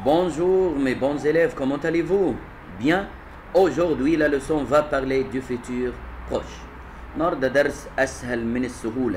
Bonjour mes bons élèves, comment allez-vous Bien Aujourd'hui la leçon va parler du futur proche. النهارده درس أسهل من السهولة.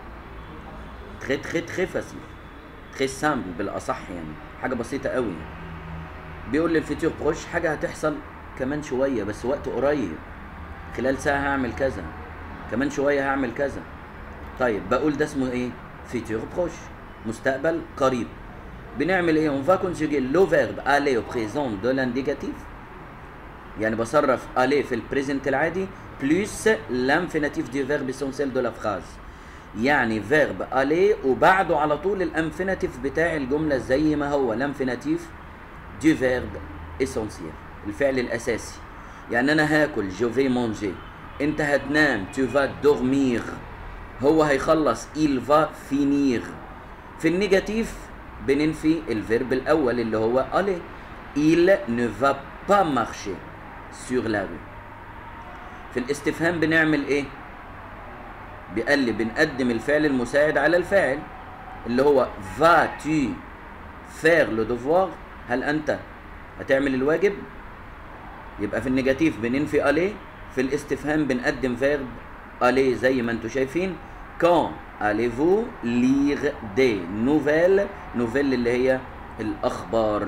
Très très très facile. Très simple بالأصح يعني حاجة بسيطة قوي بيقول لي الفيتور بروش حاجة هتحصل كمان شوية بس وقت قريب خلال ساعة هعمل كذا كمان شوية هعمل كذا طيب بقول ده اسمه ايه فيتور بروش مستقبل قريب بنعمل ايه on va conjuguer le verbe aller au présent de l'indicatif يعني بصرف aller في البريزنت العادي plus l'infinitif du verbe essentiel de la phrase يعني verbe aller وبعده على طول الانفينيتيف بتاع الجملة زي ما هو الانفينيتيف du verbe essentiel الفعل الأساسي يعني أنا هاكل جو في مونجي أنت هتنام tu vas dormir هو هيخلص il va finir في النيجاتيف بننفي الفيرب الأول اللي هو aller il ne va pas marcher sur la rue في الاستفهام بنعمل ايه بيقال لي بنقدم الفعل المساعد على الفاعل اللي هو vas-tu faire le devoir هل انت هتعمل الواجب يبقى في النيجاتيف بننفي aller في الاستفهام بنقدم فيرب aller زي ما انتم شايفين quand allez-vous lire des nouvelles nouvelles اللي هي الاخبار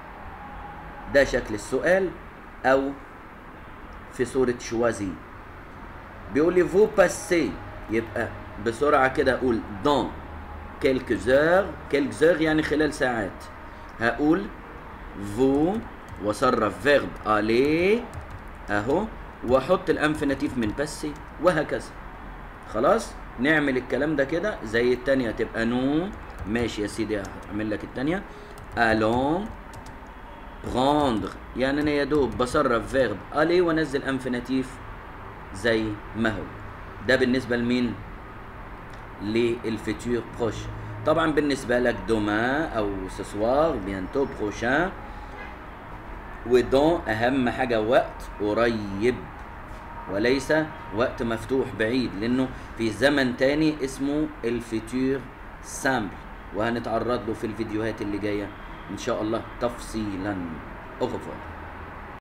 ده شكل السؤال او في صورة شوازي بيقول لي vous passez يبقى بسرعة كده أقول dans quelques heures quelques heures يعني خلال ساعات هقول vous وصرف verb aller أهو وأحط الانفينيتيف من باسي وهكذا خلاص نعمل الكلام ده كده زي التانية تبقى نو ماشي يا سيدي أعمل لك التانية allons prendre يعني انا يا دوب بصرف فيرب aller وانزل انفينيتيف زي ما هو ده بالنسبه لمين للفيتور بروش طبعا بالنسبه لك دوما او سسوار بيانتو بروشان ودون اهم حاجه وقت قريب وليس وقت مفتوح بعيد لانه في زمن تاني اسمه الفيتور سامبل وهنتعرض له في الفيديوهات اللي جايه ان شاء الله تفصيلا au revoir